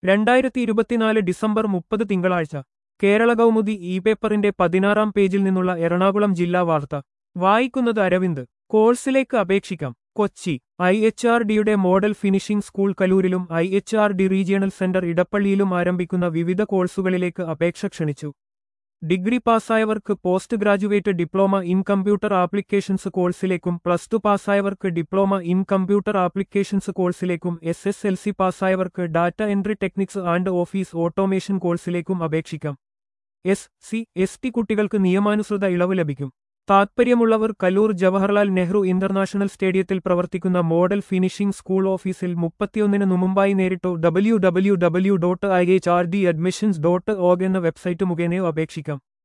രണ്ടായിരത്തി ഇരുപത്തിനാല് ഡിസംബർ മുപ്പത് തിങ്കളാഴ്ച കേരള കൗമുദി ഇ പേപ്പറിന്റെ പതിനാറാം പേജിൽ നിന്നുള്ള എറണാകുളം ജില്ലാ വാർത്ത വായിക്കുന്നത് അരവിന്ദ് കോഴ്സിലേക്ക് അപേക്ഷിക്കാം കൊച്ചി ഐ എച്ച് ആർ ഡിയുടെ മോഡൽ ഫിനിഷിംഗ് സ്കൂൾ കലൂരിലും I H R D regional centre ഇടപ്പള്ളിയിലും ആരംഭിക്കുന്ന വിവിധ കോഴ്സുകളിലേക്ക് അപേക്ഷ ക്ഷണിച്ചു ഡിഗ്രി പാസ്സായവർക്ക് post graduate diploma in computer applications കോഴ്സിലേക്കും പ്ലസ് ടു പാസ്സായവർക്ക് ഡിപ്ലോമ ഇൻ കമ്പ്യൂട്ടർ ആപ്ലിക്കേഷൻസ് കോഴ്സിലേക്കും എസ് എസ് എൽ സി പാസ്സായവർക്ക് data entry techniques and office automation കോഴ്സിലേക്കും അപേക്ഷിക്കാം എസ് സി എസ് ടി കുട്ടികൾക്ക് നിയമാനുസൃത ഇളവ് ലഭിക്കും താത്പര്യമുള്ളവർ കലൂർ ജവഹർലാൽ നെഹ്റു ഇന്റർനാഷണൽ സ്റ്റേഡിയത്തിൽ പ്രവർത്തിക്കുന്ന മോഡൽ ഫിനിഷിംഗ് സ്കൂൾ ഓഫീസിൽ മുപ്പത്തിയൊന്നിന് മുമ്പായി നേരിട്ടോ W W W dot I H R D admissions dot org എന്ന വെബ്സൈറ്റ് മുഖേനയോ അപേക്ഷിക്കാം